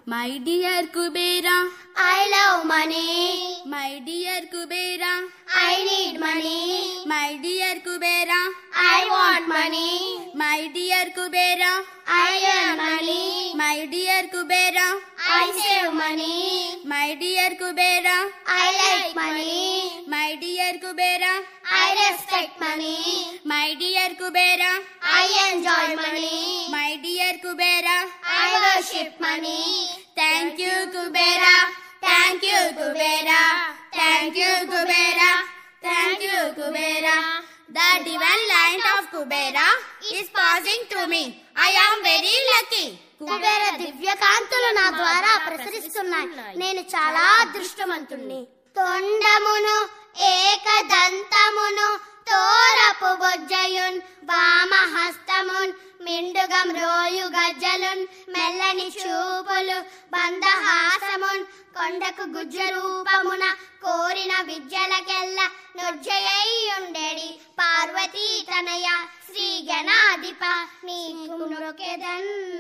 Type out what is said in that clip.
My dear Kubera I love money. My dear Kubera I need money. My dear Kubera I want money. My dear Kubera I earn money. My dear Kubera I save money. My dear Kubera I like money. My dear Kubera I respect money. My dear Kubera I enjoy money. My dear Kubera I worship money. Thank you Kubera thank you Kubera thank you Kubera thank you Kubera the divine line of Kubera is passing to me I am very lucky Kubera దివ్య కాంతులు నా ద్వారా ప్రసరిస్తున్నాయి నేను చాలా అదృష్టవంతుణ్ణి తొండమును ఏకదంతమును తోరపు బొజ్జయున్ వామహస్తమున్ మిండుగం రోయు గజ్జలున్ మెల్లని చూపులు బందహాసమున్ కొండకు గుజ్జ రూపమున కోరిన విద్యలకెల్ల నిర్జయుండెడి పార్వతీ తనయ శ్రీ గణాధిప నీకు నొకెదన్